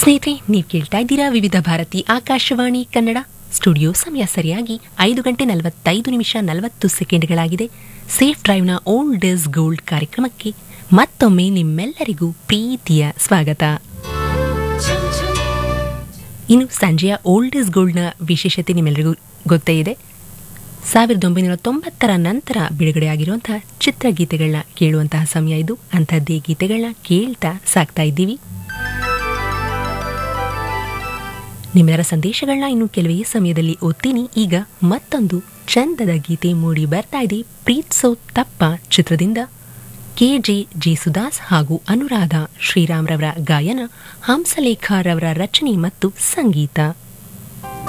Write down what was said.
ಸ್ನೇಹಿತರೆ ನೀವು ಕೇಳ್ತಾ ಇದ್ದೀರಾ ವಿವಿಧ ಭಾರತಿ ಆಕಾಶವಾಣಿ ಕನ್ನಡ ಸ್ಟುಡಿಯೋ ಸಮಯ ಸರಿಯಾಗಿ ಐದು ಗಂಟೆ ನಲವತ್ತೈದು ನಿಮಿಷ ನಲವತ್ತು ಸೆಕೆಂಡ್ಗಳಾಗಿದೆ ಸೇಫ್ ಡ್ರೈವ್ನ ಓಲ್ಡ್ ಇಸ್ ಗೋಲ್ಡ್ ಕಾರ್ಯಕ್ರಮಕ್ಕೆ ಮತ್ತೊಮ್ಮೆ ನಿಮ್ಮೆಲ್ಲರಿಗೂ ಪ್ರೀತಿಯ ಸ್ವಾಗತ ಇನ್ನು ಸಂಜೆಯ ಓಲ್ಡ್ ಇಸ್ ಗೋಲ್ಡ್ನ ವಿಶೇಷತೆ ನಿಮ್ಮೆಲ್ಲರಿಗೂ ಗೊತ್ತೇ ಇದೆ ಸಾವಿರದ ಒಂಬೈನೂರ ತೊಂಬತ್ತರ ನಂತರ ಬಿಡುಗಡೆಯಾಗಿರುವಂತಹ ಚಿತ್ರಗೀತೆಗಳನ್ನ ಕೇಳುವಂತಹ ಸಮಯ ಇದು ಅಂಥದ್ದೇ ಗೀತೆಗಳನ್ನ ಕೇಳ್ತಾ ಸಾಕ್ತಾ ಇದ್ದೀವಿ ನಿಮ್ಮೆಲ್ಲರ ಸಂದೇಶಗಳನ್ನ ಇನ್ನು ಕೆಲವೇ ಸಮಯದಲ್ಲಿ ಓದ್ತೀನಿ ಈಗ ಮತ್ತೊಂದು ಚಂದದ ಗೀತೆ ಮೂಡಿ ಬರ್ತಾ ಇದೆ ಪ್ರೀತ್ಸೋ ತಪ್ಪ ಚಿತ್ರದಿಂದ ಕೆ ಜೆ ಜೇಸುದಾಸ್ ಹಾಗೂ ಅನುರಾಧ ಶ್ರೀರಾಮ್ರವರ ಗಾಯನ ಹಂಸಲೇಖರವರ ರಚನೆ ಮತ್ತು ಸಂಗೀತ